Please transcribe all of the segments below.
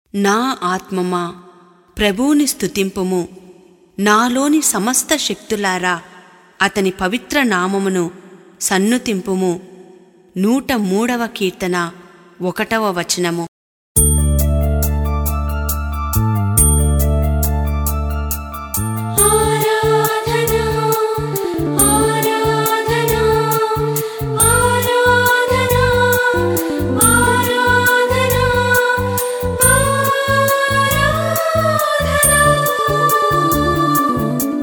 నా ఆత్మమా ప్రభువుని స్తుతింపుము నాలోని సమస్త శక్తులారా అతని పవిత్ర నామమును సన్నుతింపుము నూట మూడవ కీర్తన ఒకటవ వచనము ఆరాధనా ఆరాధనా ఆరాధనా ఆరాధనా ఆరాధనా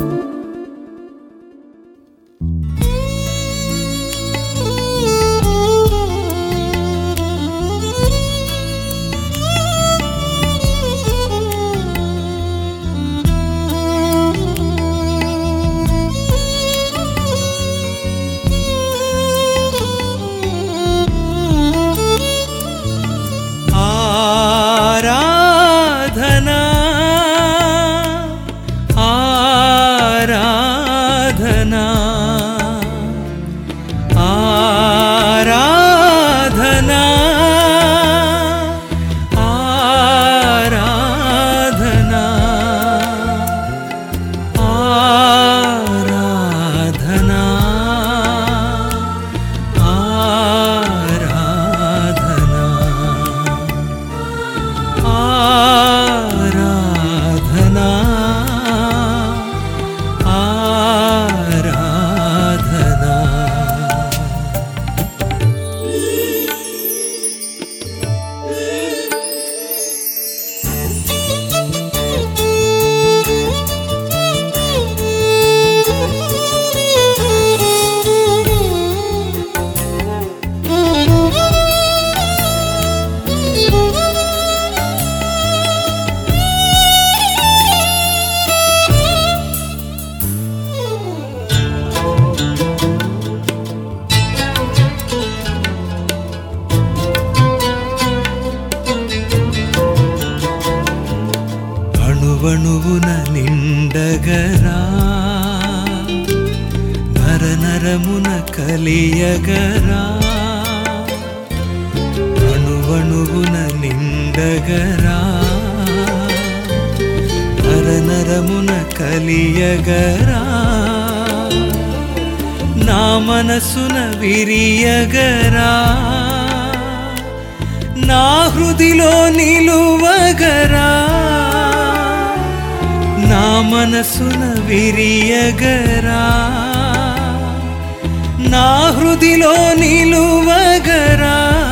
ఆరాధనా ఆరాధనా ఆరాధనా ఆరాధనా ఆరాధనా ఆరాధనా ఆరాధనా ఆరాధనా అణువణువున నిండగరా నరనరమున కలియగరా అణువణువున నిండగరా నరనరమున కలియగరా నా మనసున విరియగరా నా హృదిలో నిలువగరా నా మనసున విరియగరా నా హృదిలో నిలువగరా